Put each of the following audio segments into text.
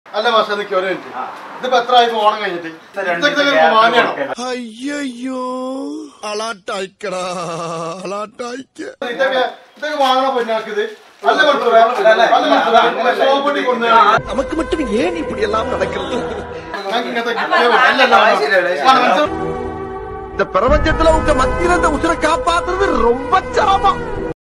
അല്ല മാഷ നിൽക്കി ഒരു മിനിറ്റ് ഇതിപ്പോ എത്ര ആയി ഓണം കഴിഞ്ഞിട്ട് രണ്ട് ഇതൊക്കെ ദിവസം ഒരു gap മാന്യാണോ കൊടുക്കണം. അയ്യോ അളാട്ടയക്കടാ അളാട്ടയക്ക ഇതൊക്കെ ഇതൊക്കെ വാങ്ങണ പൊന്നാക്കിയത് അല്ല മൺസൂറേ? അല്ല മൺസൂറേ? ഷോപ്പിൽ കൊണ്ടുവന്ന് നമുക്ക് മറ്റും ഏൻ ഇപ്പടി എല്ലാം നടക്കുന്നത് ഞങ്ങൾക്ക് ഇങ്ങനത്തെ കിട്ടിയേ പറ്റൂ. അല്ല, അല്ല, അല്ല. ആണ് മൻസൂർ? இந்த பிரபஞ்சத்துல உங்க மத்தியில இந்த உசுரை காப்பாத்துறது ரொம்ப சிரமம்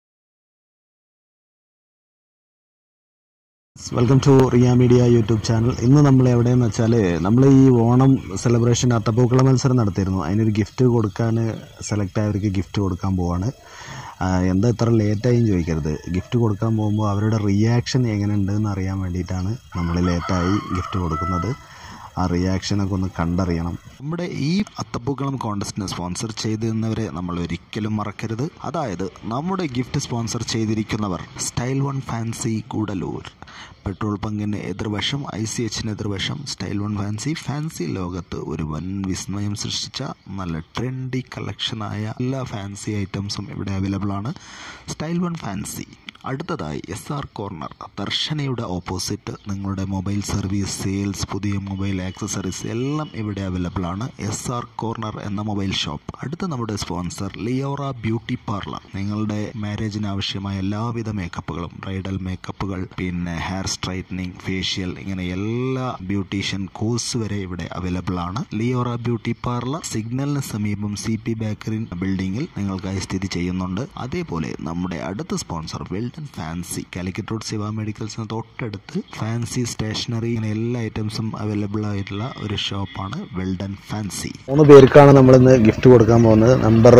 welcome to Riya media YouTube channel ഇന്ന് നമ്മൾ എവിടെയെന്ന് വെച്ചാൽ നമ്മൾ ഈ ഓണം സെലിബ്രേഷൻ അത്തപ്പൂക്കള മത്സരം നടത്തിയിരുന്നു അതിനൊരു ഗിഫ്റ്റ് കൊടുക്കാൻ സെലക്ട് ആയവർക്ക് ഗിഫ്റ്റ് കൊടുക്കാൻ പോവാണ് ആ, എന്താ ഇത്ര ലേറ്റായും ചോദിക്കരുത് ഗിഫ്റ്റ് കൊടുക്കാൻ പോകുമ്പോൾ അവരുടെ റിയാക്ഷൻ എങ്ങനെയുണ്ട് എന്ന് അറിയാൻ വേണ്ടിയിട്ടാണ് നമ്മൾ ലേറ്റായി ഗിഫ്റ്റ് കൊടുക്കുന്നത് ആ റിയാക്ഷനൊക്കെ ഒന്ന് കണ്ടറിയണം നമ്മുടെ ഈ അത്തപ്പൂക്കളം കോൺടെസ്റ്റിന് സ്പോൺസർ ചെയ്തിരുന്നവരെ നമ്മൾ ഒരിക്കലും മറക്കരുത് അതായത് നമ്മുടെ ഗിഫ്റ്റ് സ്പോൺസർ ചെയ്തിരിക്കുന്നവർ style one fancy Koodalur petrol പങ്കിന് എതിർവശം ഐ സി എച്ചിന് എതിർവശം സ്റ്റൈൽ വൺ ഫാൻസി ഫാൻസി ലോകത്ത് ഒരു വൻ വിസ്മയം സൃഷ്ടിച്ച നല്ല ട്രെൻഡി കളക്ഷനായ എല്ലാ ഫാൻസി ഐറ്റംസും ഇവിടെ അവൈലബിൾ ആണ് സ്റ്റൈൽ വൺ ഫാൻസി അടുത്തതായി എസ് ആർ കോർണർ ദർശനയുടെ ഓപ്പോസിറ്റ് നിങ്ങളുടെ മൊബൈൽ സർവീസ് സെയിൽസ് പുതിയ മൊബൈൽ ആക്സസറീസ് എല്ലാം ഇവിടെ അവൈലബിൾ ആണ് എസ് ആർ കോർണർ എന്ന മൊബൈൽ ഷോപ്പ് അടുത്ത നമ്മുടെ സ്പോൺസർ ലിയോറ ബ്യൂട്ടി പാർലർ നിങ്ങളുടെ മാരേജിന് ആവശ്യമായ എല്ലാവിധ മേക്കപ്പുകളും ബ്രൈഡൽ മേക്കപ്പുകൾ പിന്നെ ഹെയർ സ്ട്രൈറ്റനിങ് ഫേഷ്യൽ ഇങ്ങനെ എല്ലാ ബ്യൂട്ടീഷ്യൻ കോഴ്സ് വരെ ഇവിടെ അവൈലബിൾ ആണ് ലിയോറ ബ്യൂട്ടി പാർലർ സിഗ്നലിന് സമീപം സി പി ബേക്കറി ബിൽഡിംഗിൽ നിങ്ങൾക്കായി സ്ഥിതി ചെയ്യുന്നുണ്ട് അതേപോലെ നമ്മുടെ അടുത്ത sponsor well done fancy Calicut road Shiva മെഡിക്കൽസിന് തൊട്ടടുത്ത് ഫാൻസി സ്റ്റേഷനറി ഇങ്ങനെ എല്ലാ ഐറ്റംസും അവൈലബിൾ ആയിട്ടുള്ള ഒരു ഷോപ്പാണ് വെൽഡൻ ഫാൻസി മൂന്ന് പേർക്കാണ് നമ്മൾ ഇന്ന് ഗിഫ്റ്റ് കൊടുക്കാൻ പോകുന്നത് നമ്പർ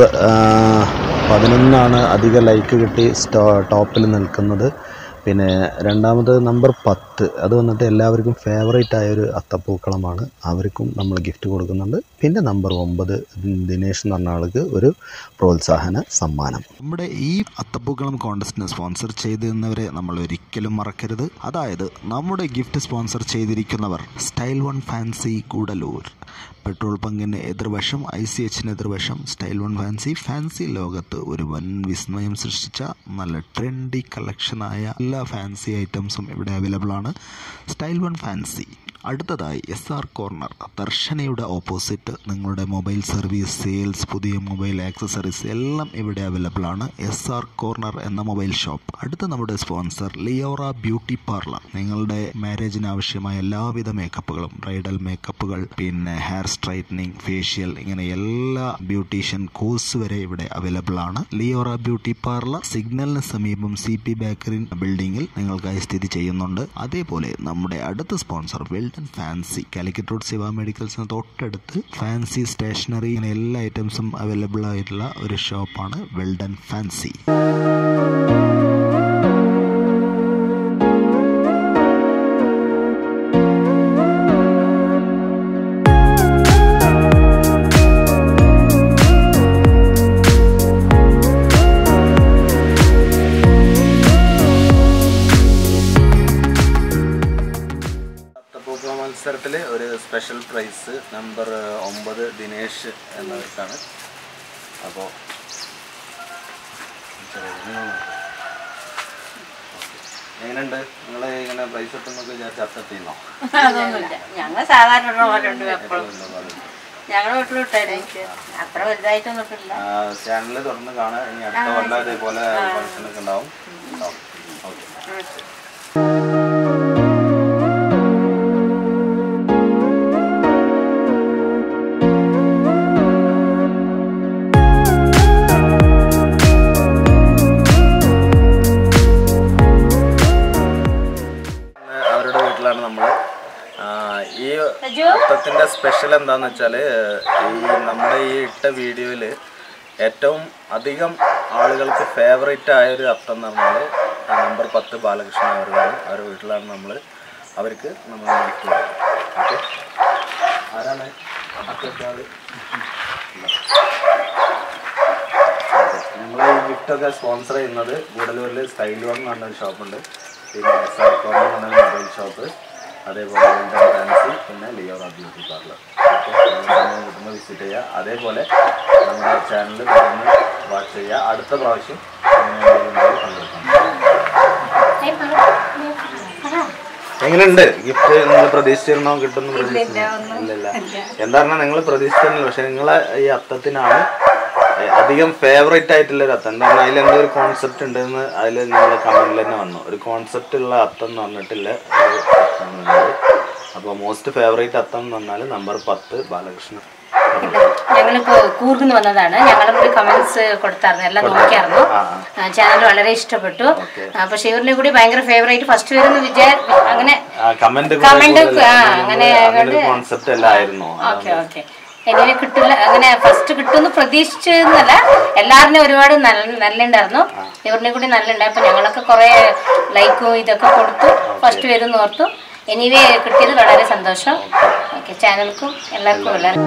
പതിനൊന്നാണ് അധിക ലൈക്ക് കിട്ടി ടോപ്പിൽ നിൽക്കുന്നത് പിന്നെ രണ്ടാമത് നമ്പർ പത്ത് അത് വന്നിട്ട് എല്ലാവർക്കും ഫേവറേറ്റ് ആയ ഒരു അത്തപ്പൂക്കളമാണ് അവർക്കും നമ്മൾ ഗിഫ്റ്റ് കൊടുക്കുന്നുണ്ട് പിന്നെ നമ്പർ ഒമ്പത് ദിനേഷ് എന്ന് പറഞ്ഞ ആൾക്ക് ഒരു പ്രോത്സാഹന സമ്മാനം നമ്മുടെ ഈ അത്തപ്പൂക്കളം കോൺടെസ്റ്റിന് സ്പോൺസർ ചെയ്തിരുന്നവരെ നമ്മൾ ഒരിക്കലും മറക്കരുത് അതായത് നമ്മുടെ ഗിഫ്റ്റ് സ്പോൺസർ ചെയ്തിരിക്കുന്നവർ style one fancy Koodalur petrol പങ്കിന് എതിർവശം ഐ സി എച്ചിന് എതിർവശം സ്റ്റൈൽ വൺ ഫാൻസി ഫാൻസി ലോകത്ത് ഒരു വൻ വിസ്മയം സൃഷ്ടിച്ച നല്ല ട്രെൻഡി കളക്ഷനായ എല്ലാ ഫാൻസി ഐറ്റംസും ഇവിടെ അവൈലബിൾ ആണ് സ്റ്റൈൽ വൺ ഫാൻസി അടുത്തതായി എസ് ആർ കോർണർ ദർശനയുടെ ഓപ്പോസിറ്റ് നിങ്ങളുടെ മൊബൈൽ സർവീസ് സെയിൽസ് പുതിയ മൊബൈൽ ആക്സസറീസ് എല്ലാം ഇവിടെ അവൈലബിൾ ആണ് എസ് ആർ കോർണർ എന്ന മൊബൈൽ ഷോപ്പ് അടുത്ത നമ്മുടെ സ്പോൺസർ ലിയോറ ബ്യൂട്ടി പാർലർ നിങ്ങളുടെ മാരേജിന് ആവശ്യമായ എല്ലാവിധ മേക്കപ്പുകളും ബ്രൈഡൽ മേക്കപ്പുകൾ പിന്നെ ഹെയർ സ്ട്രൈറ്റനിങ് ഫേഷ്യൽ ഇങ്ങനെ എല്ലാ ബ്യൂട്ടീഷ്യൻ കോഴ്സ് വരെ ഇവിടെ അവൈലബിൾ ആണ് ലിയോറ ബ്യൂട്ടി പാർലർ സിഗ്നലിന് സമീപം സി പി ബേക്കറി ബിൽഡിംഗിൽ നിങ്ങൾക്കായി സ്ഥിതി ചെയ്യുന്നുണ്ട് അതേപോലെ നമ്മുടെ അടുത്ത sponsor well done fancy Calicut road Shiva മെഡിക്കൽസിന് തൊട്ടടുത്ത് ഫാൻസി സ്റ്റേഷനറി ഇങ്ങനെ എല്ലാ ഐറ്റംസും അവൈലബിൾ ആയിട്ടുള്ള ഒരു ഷോപ്പാണ് വെൽഡൻ ഫാൻസി അത്തപ്പൂക്കള മത്സരത്തിൽ ഒരു സ്പെഷ്യൽ പ്രൈസ് നമ്പർ ഒമ്പത് ദിനേഷ് എന്നവർക്കാണ് അപ്പോൾ എങ്ങനെയുണ്ട് നിങ്ങൾ ഇങ്ങനെ പ്രൈസ് കിട്ടുന്നൊക്കെ വിചാരിച്ച് അക്സെപ്റ്റ് ചെയ്യുന്നോ അതൊന്നുമില്ല ഞങ്ങൾ സാധാരണ ഉള്ള പോലെ ഉണ്ട് എപ്പോഴും ഞങ്ങൾ വീട്ടിൽ വിട്ടായിരുന്നു അത്ര വലുതായിട്ടൊന്നും ഇട്ടില്ല ചാനൽ തുറന്ന് കാണാൻ ഇനി അടുത്ത കൊല്ലം ഇതേപോലെ ഫംഗ്ഷനൊക്കെ ഉണ്ടാവും ഉണ്ടാവും ഓക്കെ അവരുടെ വീട്ടിലാണ് നമ്മൾ ഈ മൊത്തത്തിൻ്റെ സ്പെഷ്യൽ എന്താന്ന് വെച്ചാൽ ഈ നമ്മുടെ ഈ ഇട്ട വീഡിയോയിൽ ഏറ്റവും അധികം ആളുകൾക്ക് ഫേവറേറ്റ് ആയ ഒരു അത്തം എന്ന് പറഞ്ഞാൽ നമ്പർ പത്ത് ബാലകൃഷ്ണൻ അവരാണ് അവരുടെ വീട്ടിലാണ് നമ്മൾ അവർക്ക് നമ്മൾ ഗിഫ്റ്റ് കൊടുക്കുന്നത് ഓക്കെ ആരാണ് അത്തൊക്കെ ആള് നമ്മൾ ഈ ഗിഫ്റ്റൊക്കെ സ്പോൺസർ ചെയ്യുന്നത് ഗൂഡലൂരിൽ സ്റ്റൈൽ വൺ എന്ന് പറഞ്ഞൊരു ഷോപ്പുണ്ട് പിന്നെ സർക്കോൺ എന്ന് പറഞ്ഞ മൊബൈൽ ഷോപ്പ് അതേപോലെ വിൽഡൻ ഫാൻസി പിന്നെ ലിയോറ ബ്യൂട്ടി പാർലർ കിട്ടുമ്പോൾ വിസിറ്റ് ചെയ്യുക അതേപോലെ നമ്മുടെ ചാനൽ തുറന്ന് വാച്ച് ചെയ്യുക അടുത്ത പ്രാവശ്യം ഇങ്ങനെ എന്തെങ്കിലും പങ്കെടുക്കണം എങ്ങനെയുണ്ട് ഗിഫ്റ്റ് നിങ്ങൾ പ്രതീക്ഷിച്ചിരുന്നോ കിട്ടുന്ന ഇല്ലല്ല എന്താ നിങ്ങൾ പ്രതീക്ഷിച്ചിരുന്നില്ല പക്ഷെ നിങ്ങളെ ഈ അത്തത്തിനാണ് ഏ, അധികം ഫേവറേറ്റ് ആയിട്ടുള്ള ഒരു അത്തം എന്താ പറഞ്ഞാൽ അതിലെന്തോ ഒരു കോൺസെപ്റ്റ് ഉണ്ടെന്ന് അതിൽ നിങ്ങളെ കമന്റിൽ തന്നെ വന്നു ഒരു കോൺസെപ്റ്റ് ഉള്ള അത്തം എന്ന് പറഞ്ഞിട്ടില്ല ഒരു അത്തമാണ് അപ്പോൾ മോസ്റ്റ് ഫേവറേറ്റ് അത്തം എന്ന് പറഞ്ഞാൽ നമ്പർ പത്ത് ബാലകൃഷ്ണൻ ഞങ്ങളിപ്പോ കൂർഗിന്ന് വന്നതാണ് ഞങ്ങളും ഒരു കമന്റ്സ് കൊടുത്തായിരുന്നു എല്ലാം നോക്കിയായിരുന്നു ചാനൽ വളരെ ഇഷ്ടപ്പെട്ടു അപ്പൊ ഷെയറിനെ കൂടി ഭയങ്കര ഫേവറേറ്റ് ഫസ്റ്റ് വരുന്ന വിജയ അങ്ങനെ കമന്റ് Comment, ആ, അങ്ങനെ അങ്ങനെ ഒരു കോൺസെപ്റ്റ് എല്ലാം ആയിരുന്നു ഓക്കെ ഓക്കെ എങ്ങനെ കിട്ടില്ല അങ്ങനെ ഫസ്റ്റ് കിട്ടുമെന്ന് പ്രതീക്ഷിച്ചെന്നല്ല എല്ലാവരുടെയും ഒരുപാട് നല്ല നല്ലുണ്ടായിരുന്നു ഇവരുടെ കൂടി നല്ലുണ്ടായി അപ്പൊ ഞങ്ങളൊക്കെ കുറെ ലൈക്കും ഇതൊക്കെ കൊടുത്തു ഫസ്റ്റ് വരും ഓർത്തു എനിവേ കിട്ടിയത് വളരെ സന്തോഷം ഓക്കെ ചാനൽക്കും എല്ലാവർക്കും എല്ലാവർക്കും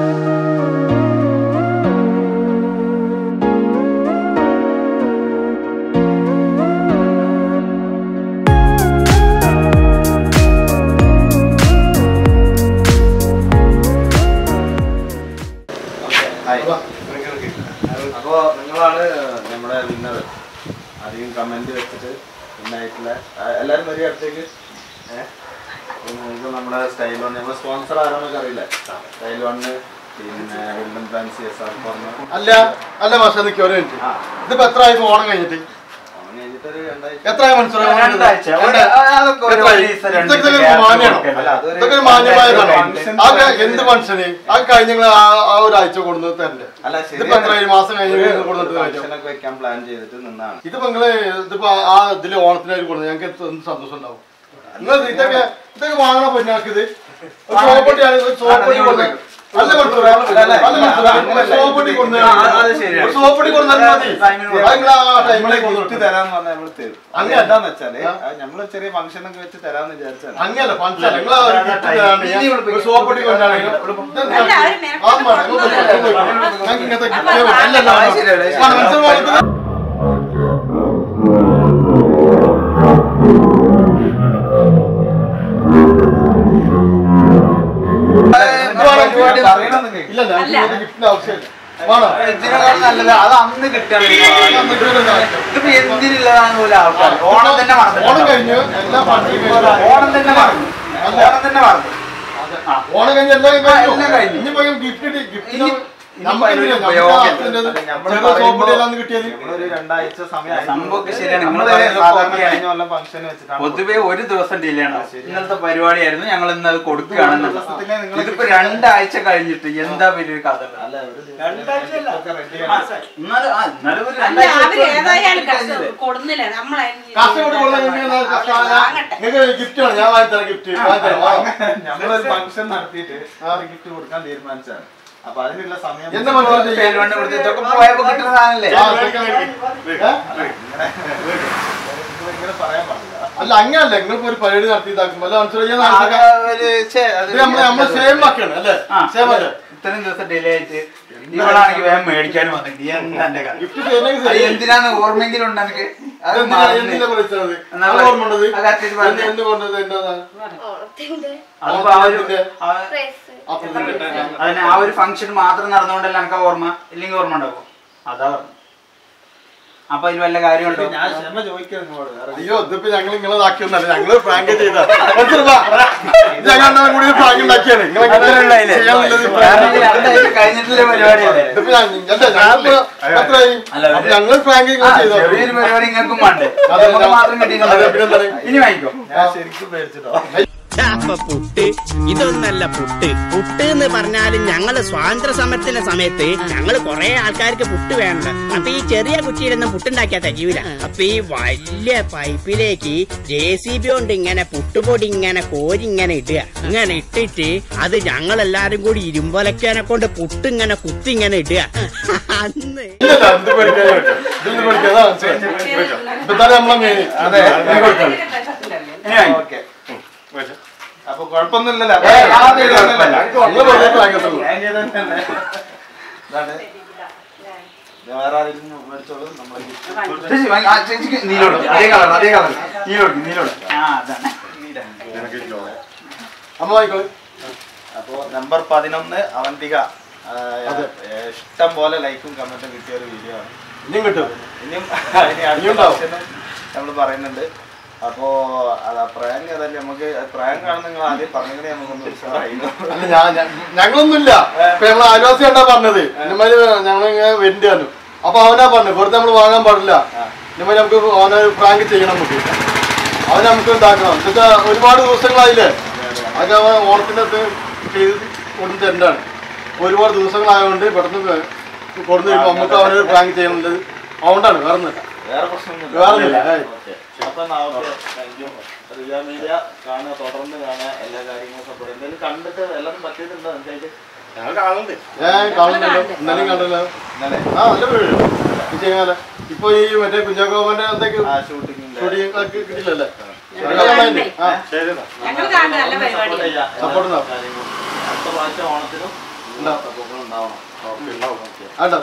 അപ്പോ നിങ്ങളാണ് നമ്മുടെ വിന്നർ അധികം കമന്റ് വെച്ചിട്ട് വിന്നായിട്ടുള്ള എല്ലാരും വരിക അടുത്തേക്ക് ഏഹ് നിങ്ങൾക്ക് നമ്മുടെ സ്റ്റൈൽ വൺ നമ്മുടെ സ്പോൺസർ ആരാന്നൊക്കെ അറിയില്ല സ്റ്റൈൽ വണ് പിന്നെ വില്ലം ഫാൻസി എസ് ആർ പറഞ്ഞു അല്ല അല്ല മാഷ നിൽക്കുക ഒരു മിനിറ്റ് ഇതിപ്പോ എത്ര ആയി ഇപ്പൊ ഓണം കഴിഞ്ഞിട്ട് അങ്ങനെ കഴിഞ്ഞിട്ടൊരു രണ്ടാഴ്ച എത്ര ആയി മനസ്സിലായി രണ്ടാഴ്ച. ഒരു- അതൊക്കെ ഒരു ദിവസം രണ്ട് ഇതൊക്കെ ഒരു ദിവസം മാന്യമാണോ gap അല്ല, അതൊരു- ഇതൊക്കെ ഒരു മാന്യമായതാണോ function അതൊക്കെ എന്ത് മനുഷ്യന് അത് കഴിഞ്ഞ നിങ്ങൾ ആ ആ ഒരാഴ്ച കൊടുത്ത് തരണ്ടേ അല്ല ഇതിപ്പോ എത്ര ആയി? മാസം കഴിഞ്ഞ് കൊടുത്തിട്ട് കഴിഞ്ഞു ഫംഗ്ഷനൊക്കെ വെക്കാൻ പ്ലാൻ ചെയ്തിട്ട് നിന്നാണ് ഇതിപ്പോ നിങ്ങള് ഇതിപ്പോ ആ ഇതില് ഓണത്തിനായിട്ട് കൊടുത്തു ഞങ്ങൾക്ക് എന്ത് എന്ത് സന്തോഷം ഉണ്ടാവും നിങ്ങൾ ഇതൊക്കെ ഇതൊക്കെ വാങ്ങണ പൊന്നാക്ക് ഇത് ഒരു സോപ്പൊട്ടിയാണ് ഒരു സോപ്പൊട്ടി കൊടുത്തത് അല്ല മണിക്കൂർ അല്ല മണിക്കൂർ സോപ്പൊട്ടി കൊടുത്തത് ഒരു സോപ്പൊട്ടി കൊടുത്താൽ മതി അത് നിങ്ങൾ ആ ടൈമിലേക്ക് ഗിഫ്റ്റ് കൊടുത്തു തരാന്ന് പറഞ്ഞാൽ നമ്മള് തരും അത് അങ്ങനെ. എന്താന്ന് വെച്ചാല് അത് നമ്മള് ചെറിയ ഫംഗ്ഷൻ ഒക്കെ വെച്ച് തരാന്ന് വിചാരിച്ചാണ് അങ്ങനല്ല ഫംഗ്ഷൻ നിങ്ങൾ ആ ഒരു gift തരാണ്ട് ഞാൻ ഒരു സോപ്പൊട്ടി കൊണ്ടാണെങ്കിൽ ഞങ്ങൾക്ക് ഇങ്ങനത്തെ ഗിഫ്റ്റ് അല്ലല്ലോ മനസ്സിലായി ഇല്ല ഞങ്ങൾക്ക് ഗിഫ്റ്റിന്റെ ആവശ്യമില്ല വേണോ ഇതിനേക്കാൾ നല്ലത് അത് അന്ന് കിട്ടിയാണ് ഇതിപ്പോ എന്തിനുള്ളതാന്ന് പോലും ആൾക്കാർ ഓണം തന്നെ ഓണം മറന്നു കഴിഞ്ഞു എല്ലാ ഫംഗ്ഷനും ഓണം തന്നെ മറന്നു ഓണം തന്നെ മറന്നു ഓണം കഴിഞ്ഞ് എല്ലാം കഴിഞ്ഞു എല്ലാം കഴിഞ്ഞു. ഇനിയിപ്പോ ഗിഫ്റ്റ് ഗിഫ്റ്റ് ഇനി- നമുക്ക് ഇനിയിപ്പോ എന്തിനാ? അതിനൊരു നമുക്ക് ഉപയോഗം അതിന്റെ നമ്മള് ചെറിയ പറയുമ്പോ സോപ്പൊടിയെല്ലാം കിട്ടിയത് നമ്മളൊരു രണ്ടാഴ്ച സമയം സംഭവമൊക്കെ ശരിയാണ്. നമ്മള് നമ്മള് പറയുന്നത് സാധാരണ ഓക്കെയാണ്. കഴിഞ്ഞ കൊല്ലം ഫംഗ്ഷൻ വെച്ചിട്ടാണ് പൊതുവെ ഒരു ദിവസം ഡിലേ ആണ് ഇന്നലത്തെ പരിപാടിയായിരുന്നു ഞങ്ങൾ ഇന്ന് അത് കൊടുക്കുകയാണ് ദിവസത്തിനെ നിങ്ങള് ഇതിപ്പോ രണ്ടാഴ്ച കഴിഞ്ഞിട്ട് എന്താ വലിയൊരു കഥ അല്ല ഒരു ദിവസം ഒക്കെ ready ആണ്. എന്നാലും ആ, എന്നാലും ഒരു അല്ല രണ്ടാഴ്ച അവര് ഏതായാലും കഴിഞ്ഞില്ലേ? കഷ്ട- കൊടുന്നില്ല നമ്മളെ കാസർഗോഡ് നിങ്ങൾക്ക് ഗിഫ്റ്റ് ആണ് ഞാൻ വാങ്ങിത്തരാം ഗിഫ്റ്റ് വാങ്ങിത്തരാം വാങ്ങ്. നമ്മളൊരു ഫംഗ്ഷൻ നടത്തിയിട്ട് ഒരു ഗിഫ്റ്റ് കൊടുക്കാൻ തീരുമാനിച്ചാണ് അപ്പൊ അതിനുള്ള സമയം എന്താ മനസ്സിലായി പേര് കൊണ്ട് കൊടുത്ത് ഇതൊക്കെ പോയപ്പോ കിട്ടുന്ന സാധനല്ലേ ആ, ഇതൊക്കെ വേണ്ടി. ഏ? ഇങ്ങനെ പറയാൻ പാടില്ല അല്ല അങ്ങനല്ല നിങ്ങളിപ്പോ ഒരു പരിപാടി നടത്തി ഇതാക്കും അല്ല മനസ്സിലായി ഞാൻ അത് നടത്തിക്കാം. ഒരു ഛെ, അത് ഇത് നമ്മള് നമ്മള് സെയിം ആക്കാണ് അല്ലേ ആ, സെയിം അല്ലേ ഇത്രയും ദിവസം ഡിലേ ആയിട്ട് ഇവളാണെങ്കിൽ വേഗം മേടിക്കാനും വന്നിട്ട് നീ എന്താ എന്റെ കഥ? ഗിഫ്റ്റ് ചെയ്യുന്നെങ്കിൽ അത് ശരി. എന്തിനാന്ന് ഓർമ്മയെങ്കിലും ഉണ്ട് എനിക്ക് അത് അതെന്തിനാ മറന്ന്. എന്തിനാ വിളിച്ചത് എന്നാ അത് പറ. ഓർമ്മയുണ്ടത് അത് കറക്റ്റ് എന്ത് പറഞ്ഞേ. എന്ത് കൊണ്ടത് എന്റേതാ അതിപ്പോ ആ ഒരു ആ- അപ്പൊ അതിന് ആ ഒരു ഫംഗ്ഷൻ മാത്രം നടന്നുകൊണ്ടല്ല എനിക്ക് ഓർമ്മ ഇല്ലെങ്കിൽ ഓർമ്മ ഉണ്ടാവും അതാ പറഞ്ഞു അപ്പൊ അതിൽ വല്ല കാര്യമുണ്ടോ ഞാൻ ക്ഷമ ചോദിക്കാം നിങ്ങളോട് വേറെ അയ്യോ ഇതിപ്പോ ഞങ്ങൾ നിങ്ങളെ ഇതാക്കിയൊന്നല്ല ഞങ്ങള് പ്രാങ്ക് ചെയ്ത ഞങ്ങൾ കൂടി പ്രാങ്ക് ഉണ്ടാക്കിയാണ് നിങ്ങളെ ഇങ്ങനെ ചെയ്യാനുള്ളത് കാരണം prank. ഇത് രണ്ടാഴ്ച കഴിഞ്ഞിട്ടുള്ള പരിപാടിയല്ലേ ഇതിപ്പോ ഞാൻ- അല്ല, ഞങ്ങളിപ്പോ എത്രയായി അല്ല, ഒരു- അപ്പൊ ഞങ്ങൾ പ്രാങ്ക് ആ, ചെയ്തോ ചെറിയൊരു പരിപാടി നിങ്ങൾക്കും വേണ്ടേ അതെ, നമുക്ക് ഞാൻ- മാത്രം കിട്ടിയിട്ടുണ്ടോ? അതെ, പിന്നെന്താണ്? ഇനി വാങ്ങിക്കോ ഞാൻ ശരിക്കും പേടിച്ചിട്ടോ അപ്പൊ പുട്ട് ഇതൊന്നല്ല പുട്ട് പുട്ട് എന്ന് പറഞ്ഞാലും ഞങ്ങള് സ്വാതന്ത്ര്യ സമരത്തിന്റെ സമയത്ത് ഞങ്ങള് കുറെ ആൾക്കാർക്ക് പുട്ട് വേണ്ട അപ്പൊ ഈ ചെറിയ കുറ്റിയിലൊന്നും പുട്ടുണ്ടാക്കിയാ തികയൂല അപ്പൊ ഈ വലിയ പൈപ്പിലേക്ക് ജെ സി ബി കൊണ്ട് ഇങ്ങനെ പുട്ടുപൊടി ഇങ്ങനെ കോരി ഇങ്ങനെ ഇടുക ഇങ്ങനെ ഇട്ടിട്ട് അത് ഞങ്ങളെല്ലാരും കൂടി ഇരുമ്പൊലക്കാനെ കൊണ്ട് പുട്ട് ഇങ്ങനെ കുത്തി ഇങ്ങനെ ഇടുക അന്ന് ഇല്ലല്ല, ഇത് പേടിക്കാൻ പറ്റും. ഇതിൽ പേടിക്കാൻ, അതാ മനസ്സിലായി. ഇപ്പൊ തന്നെ നമ്മളെ മെയിൻ. അതെ ഇനി വാങ്ങിക്കോ. ഓക്കെ അപ്പൊ കുഴപ്പമൊന്നുമില്ലല്ലോ ഏയ്, യാതൊരു കുഴപ്പമില്ല. നമ്മള് വെറുതെ prank ചെയ്തോളൂ. ഞാൻ ചെയ്തത് തന്നെ. ഇതാണ് ഞാൻ വേറെ ആരെങ്കിലും മേടിച്ചോളൂ നമ്മളെ gift. ചേച്ചി വാങ്ങി- ആ, ചേച്ചിക്ക് നീലോട്ട് അതേ കളർ അതേ കളർ നീലോട്ട് നീലോട്ട് ആ അതാണ് അമ്മ വാങ്ങിക്കോളൂ അപ്പോ നമ്പർ പതിനൊന്ന് അവന്തിക ആ, ഇഷ്ടം പോലെ ലൈക്കും കമന്റും കിട്ടിയ ഒരു വീഡിയോ ആണ് ഇനിയും കിട്ടും ഇനിയും ഇനി അടുത്ത ഇനിയും ഉണ്ടാവും. നമ്മൾ പറയുന്നുണ്ട് അപ്പോ അത് പ്രാങ്ക് അതല്ലേ നമുക്ക് പ്രാങ്ക് ആണെന്ന് നിങ്ങൾ ആദ്യം പറഞ്ഞെങ്കിൽ നമുക്കൊന്ന് ഉത്സവമായിരുന്നു അല്ല ഞാൻ ഞാൻ- ഞങ്ങളൊന്നുമില്ല ഇപ്പൊ ഞങ്ങൾ അയൽവാസി കണ്ടാ പറഞ്ഞത് ഇന്നമാതിരി ഞങ്ങൾ ഇങ്ങനെ വരണ്ടായിരുന്നു അപ്പൊ അവനാ പറഞ്ഞത് വെറുതെ നമ്മൾ വാങ്ങാൻ പാടില്ല ഇന്നമാതിരി നമുക്ക് അവനെ പ്രാങ്ക് ചെയ്യണം നമുക്ക് അവനെ നമുക്ക് ഇതാക്കണം എന്നുവെച്ചാ ഒരുപാട് ദിവസങ്ങളായില്ലേ അതൊക്കെ അവൻ ഓണത്തിന്റെ അത് ചെയ്ത് കൊടുത്ത് തരണ്ടാണ് ഒരുപാട് ദിവസങ്ങളായതുകൊണ്ട് പെട്ടെന്ന് കൊടുത്തു വരുമ്പോ നമുക്ക് അവനൊരു പ്രാങ്ക് ചെയ്യണമെന്നത് അതുകൊണ്ടാണ് വേറെ ഒന്നുമില്ല വേറെ പ്രശ്നമൊന്നുമില്ല വേറെ ഒന്നുമില്ല ഏയ്. ഓക്കേ. അപ്പൊ താങ്ക് യു റിയ മീഡിയ കാണുക തുടർന്ന് കാണുക എല്ലാ കാര്യങ്ങളും സപ്പോർട്ട് എന്തെങ്കിലും കണ്ടിട്ട് എല്ലാവരും പറ്റിയിട്ടുണ്ടോ എന്തായിട്ട് ഞാൻ കാണുന്നുണ്ട് ഞാൻ കാണുന്നുണ്ടല്ലോ ഇന്നലെയും കണ്ടല്ലോ ഇന്നലെ ആ നല്ല വീട് ചെയ്യാല ഇപ്പൊ ഈ മറ്റേ കുഞ്ഞാക്കോമന്റെ എന്തൊക്കെ ആ ഷൂട്ടിങ്ങിന്റെ ഷൂട്ടിംഗ് ഒക്കെ കിട്ടില്ലല്ലേ ആ ശരി എന്നാ. ഞങ്ങൾ കാണുന്ന നല്ല പരിപാടി സപ്പോർട്ട് ചെയ്യാം Support ഉണ്ടാവും. കാര്യങ്ങളും. അടുത്ത പ്രാവശ്യം ഓണത്തിനും ഉണ്ടാവും. സപ്പോർട്ടും ഉണ്ടാവണം ഓക്കെ ആട്ടോ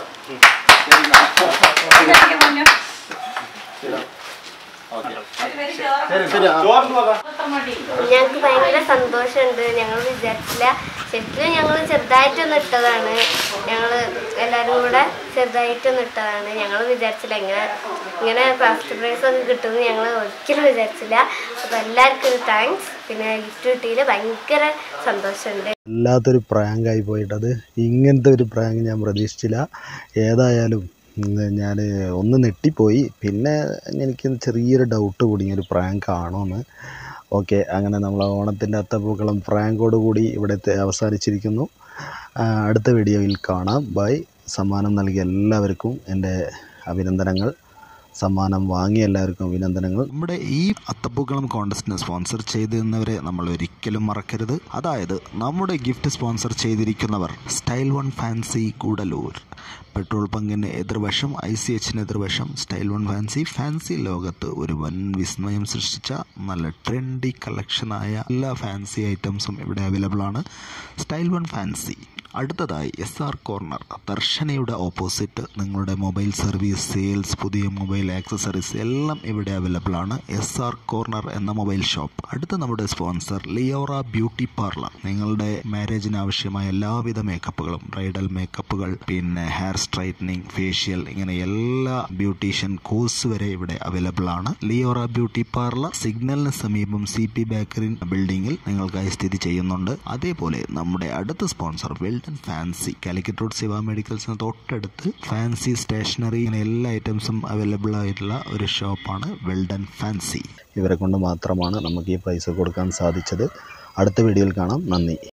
ഓക്കെ ശരി ആ. ഞങ്ങൾക്ക് ഭയങ്കര സന്തോഷമുണ്ട് ഞങ്ങൾ വിചാരിച്ചില്ല ശരിക്കും ഞങ്ങൾ ചെറുതായിട്ടൊന്ന് ഇട്ടതാണ് ഞങ്ങൾ എല്ലാവരും കൂടെ ചെറുതായിട്ടൊന്ന് ഇട്ടതാണ് ഞങ്ങൾ വിചാരിച്ചില്ല ഇങ്ങനെ ഇങ്ങനെ ഫസ്റ്റ് പ്രൈസ് ഒക്കെ കിട്ടുമെന്ന് ഞങ്ങൾ ഒരിക്കലും വിചാരിച്ചില്ല അപ്പോൾ എല്ലാവർക്കും ഒരു താങ്ക്സ് പിന്നെ ഗിഫ്റ്റ് കിട്ടിയതിൽ ഭയങ്കര സന്തോഷമുണ്ട് വല്ലാത്തൊരു പ്രാങ്കായി പോയിട്ടത് ഇങ്ങനത്തെ ഒരു പ്രാങ്ക് ഞാൻ പ്രതീക്ഷിച്ചില്ല ഏതായാലും ഞാൻ ഒന്ന് നെട്ടിപ്പോയി പിന്നെ എനിക്ക് ചെറിയൊരു ഡൗട്ട് കൂടി ഒരു പ്രാങ്ക് ആണോ എന്ന് ഓക്കെ അങ്ങനെ നമ്മൾ ഓണത്തിൻ്റെ അത്തപ്പൂക്കളം പ്രാങ്കോട് കൂടി ഇവിടെ തെ- അവസാനിച്ചിരിക്കുന്നു ആ, അടുത്ത വീഡിയോയിൽ കാണാം ബൈ സമ്മാനം നൽകിയ എല്ലാവർക്കും എൻ്റെ അഭിനന്ദനങ്ങൾ സമ്മാനം വാങ്ങിയ എല്ലാവർക്കും അഭിനന്ദനങ്ങൾ നമ്മുടെ ഈ അത്തപ്പൂക്കളം കോൺടെസ്റ്റിന് സ്പോൺസർ ചെയ്തിരുന്നവരെ നമ്മൾ ഒരിക്കലും മറക്കരുത് അതായത് നമ്മുടെ ഗിഫ്റ്റ് സ്പോൺസർ ചെയ്തിരിക്കുന്നവർ style one fancy Koodalur petrol പങ്കിന് എതിർവശം ഐ സി എച്ചിന് എതിർവശം സ്റ്റൈൽ വൺ ഫാൻസി ഫാൻസി ലോകത്ത് ഒരു വൻ വിസ്മയം സൃഷ്ടിച്ച നല്ല ട്രെൻഡി കളക്ഷനായ എല്ലാ ഫാൻസി ഐറ്റംസും ഇവിടെ അവൈലബിൾ ആണ് സ്റ്റൈൽ വൺ ഫാൻസി അടുത്തതായി എസ് ആർ കോർണർ ദർശനയുടെ ഓപ്പോസിറ്റ് നിങ്ങളുടെ മൊബൈൽ സർവീസ് സെയിൽസ് പുതിയ മൊബൈൽ ആക്സസറീസ് എല്ലാം ഇവിടെ അവൈലബിൾ ആണ് എസ് ആർ കോർണർ എന്ന മൊബൈൽ ഷോപ്പ് അടുത്ത നമ്മുടെ സ്പോൺസർ ലിയോറ ബ്യൂട്ടി പാർലർ നിങ്ങളുടെ മാരേജിന് ആവശ്യമായ എല്ലാവിധ മേക്കപ്പുകളും ബ്രൈഡൽ മേക്കപ്പുകൾ പിന്നെ ഹെയർ സ്ട്രൈറ്റനിങ് ഫേഷ്യൽ ഇങ്ങനെ എല്ലാ ബ്യൂട്ടീഷ്യൻ കോഴ്സ് വരെ ഇവിടെ അവൈലബിൾ ആണ് ലിയോറ ബ്യൂട്ടി പാർലർ സിഗ്നലിന് സമീപം സി പി ബേക്കറി ബിൽഡിംഗിൽ നിങ്ങൾക്കായി സ്ഥിതി ചെയ്യുന്നുണ്ട് അതേപോലെ നമ്മുടെ അടുത്ത sponsor well done fancy Calicut road Shiva മെഡിക്കൽസിന് തൊട്ടടുത്ത് ഫാൻസി സ്റ്റേഷനറി ഇങ്ങനെ എല്ലാ ഐറ്റംസും അവൈലബിൾ ആയിട്ടുള്ള ഒരു ഷോപ്പാണ് വെൽഡൻ ഫാൻസി ഇവരെ കൊണ്ട് മാത്രമാണ് നമുക്ക് ഈ പ്രൈസ് കൊടുക്കാൻ സാധിച്ചത് അടുത്ത വീഡിയോയിൽ കാണാം നന്ദി